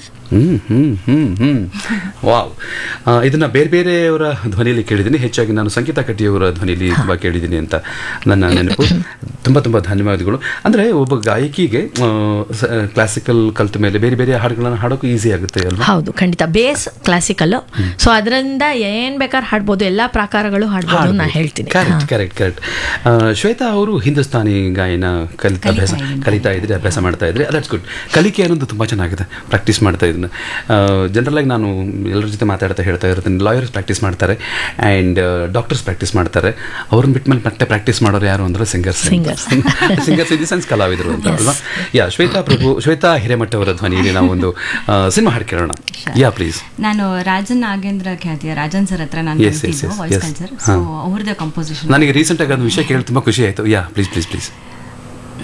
ಹ್ಮ್ ಹ್ಮ್ ಹ್ಮ್ ಹ್ಮ್ wow ಆ, ಇದನ್ನ ಬೇರೆ ಬೇರೆಯವರ ಧ್ವನಿಯಲ್ಲಿ ಕೇಳಿದ್ದೀನಿ ಹೆಚ್ಚಾಗಿ ನಾನು ಸಂಗೀತ ಕಟ್ಟಿಯವರ ಧ್ವನಿಯಲ್ಲಿ ತುಂಬಾ ಕೇಳಿದ್ದೀನಿ ಅಂತ ನನ್ನ ನೆನಪು ತುಂಬಾ ತುಂಬಾ ಧನ್ಯವಾದಗಳು ಅಂದ್ರೆ ಒಬ್ಬ ಗಾಯಕಿಗೆ ಕ್ಲಾಸಿಕಲ್ ಕಲ್ತ ಮೇಲೆ ಬೇರೆ ಬೇರೆ ಹಾಡುಗಳನ್ನು ಹಾಡೋಕೆ ಈಸಿ ಆಗುತ್ತೆ ಅಲ್ವಾ ಹೌದು ಖಂಡಿತ ಬೇಸ್ ಕ್ಲಾಸಿಕಲ್ ಸೊ ಅದರಿಂದ ಏನ್ ಬೇಕಾದ್ರೆ ಹಾಡ್ಬೋದು ಎಲ್ಲಾ ಪ್ರಕಾರಗಳು ಹಾಡ್ಬೋದು ನಾ ಹೇಳ್ತೀನಿ ಕರೆಕ್ಟ್ ಕರೆಕ್ಟ್ ಕರೆಕ್ಟ್ ಶ್ವೇತಾ ಅವರು ಹಿಂದೂಸ್ತಾನಿ ಗಾಯನ ಕಲಿತಾ ಅಭ್ಯಾಸ ಕಲಿತಾ ಇದ್ರಿ ಅಭ್ಯಾಸ ಮಾಡ್ತಾ ಇದ್ರಿ ದಟ್ಸ್ ಗುಡ್ ಕಲಿಕೆ ಅನ್ನೋದು ತುಂಬ ಚೆನ್ನಾಗಿದೆ ಪ್ರಾಕ್ಟೀಸ್ ಮಾಡ್ತಾ ಇದನ್ನ ಜನರಲ್ ಆಗಿ ನಾನು ಎಲ್ಲರ ಜೊತೆ ಮಾತಾಡ್ತಾ ಹೇಳ್ತಾ ಇರ್ತೀನಿ ಲಾಯರ್ಸ್ ಪ್ರಾಕ್ಟೀಸ್ ಮಾಡ್ತಾರೆ ಆ್ಯಂಡ್ ಡಾಕ್ಟರ್ಸ್ ಪ್ರಾಕ್ಟೀಸ್ ಮಾಡ್ತಾರೆ ಅವ್ರನ್ನ ಬಿಟ್ಟ ಮೇಲೆ ಮತ್ತೆ ಪ್ರಾಕ್ಟೀಸ್ ಮಾಡೋರು ಯಾರು ಅಂದ್ರೆ singers Singers. Singers in the sense ಕಲಾವಿದರು ಅಂತ ಅಲ್ವಾ ಯಾ ಶ್ವೇತಾ ಪ್ರಭು ಶ್ವೇತಾ ಹಿರೇಮಠ ಅವರ ಧ್ವನಿಯಲ್ಲಿ ನಾವು ಒಂದು ಸಿನಿಮಾ ಹಾಡು ಕೇಳೋಣ ಯಾ ಪ್ಲೀಸ್ ನಾನು ರಾಜನ್ ನಾಗೇಂದ್ರ ಖ್ಯಾತಿಯ ರಾಜನ್ ಸರ್ ಹತ್ರ ನಾನು Yes, yes, ಕಲ್ತಿದ್ದು yes, ವಾಯ್ಸ್ yes. ಕಲ್ಚರ್ ಹಾ. ಸೊ ಅವ್ರದ್ದೇ ಕಂಪೋಸಿಷನ್ ನನಗೆ ರೀಸೆಂಟಾಗಿ ಅದು ವಿಷಯ ಕೇಳಿ ತುಂಬ ಖುಷಿ ಆಯಿತು ಯಾ ಪ್ಲೀಸ್ ಪ್ಲೀಸ್ ಪ್ಲೀಸ್